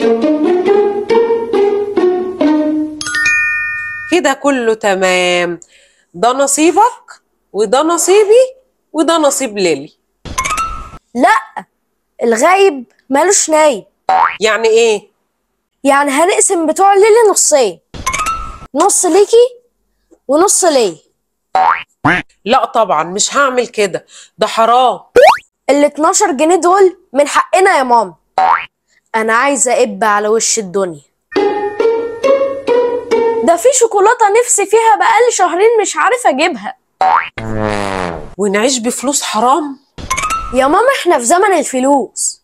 كده كله تمام ده نصيبك وده نصيبي وده نصيب ليلي لا الغايب مالوش نايب يعني ايه يعني هنقسم بتوع ليلي نصين نص ليكي ونص ليا لا طبعا مش هعمل كده ده حرام ال 12 جنيه دول من حقنا يا ماما انا عايزه اب على وش الدنيا ده في شوكولاته نفسي فيها بقالي شهرين مش عارفه اجيبها ونعيش بفلوس حرام يا ماما احنا في زمن الفلوس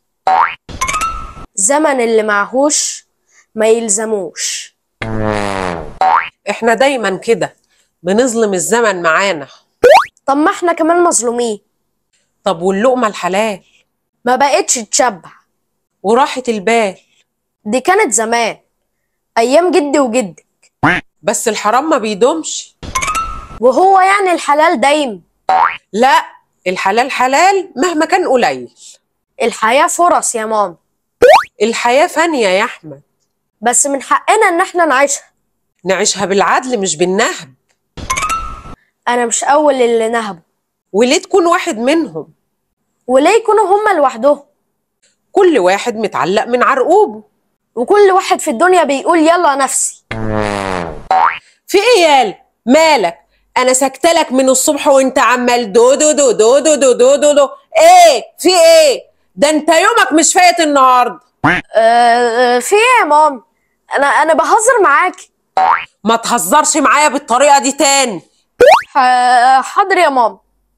زمن اللي معهوش ما يلزموش احنا دايما كده بنظلم الزمن معانا طب ما احنا كمان مظلومين طب واللقمة الحلال ما بقتش تشبع وراحة البال دي كانت زمان ايام جدي وجدك بس الحرام ما بيدومش وهو يعني الحلال دايم لا الحلال حلال مهما كان قليل الحياة فرص يا ماما الحياة فانية يا أحمد بس من حقنا ان احنا نعيشها نعيشها بالعدل مش بالنهب انا مش اول اللي نهبوا وليه تكون واحد منهم وليه يكونوا هما لوحدهم كل واحد متعلق من عرقوبه وكل واحد في الدنيا بيقول يلا نفسي في ايه يالا مالك انا سكتلك من الصبح وانت عمال دو دو دو دو دو دو دو دو, دو. ايه في ايه ده انت يومك مش فايت النهارده أه في ايه يا ماما انا انا بهزر معاكي ما تهزرش معايا بالطريقه دي تاني ح- حاضر يا ماما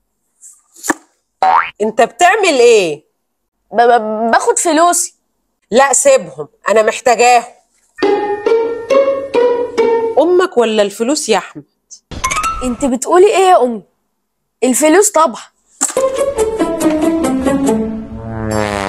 انت بتعمل ايه ب- ب- باخد فلوسي لا سيبهم انا محتاجاهم امك ولا الفلوس يا احمد انت بتقولي ايه يا امي الفلوس طبعا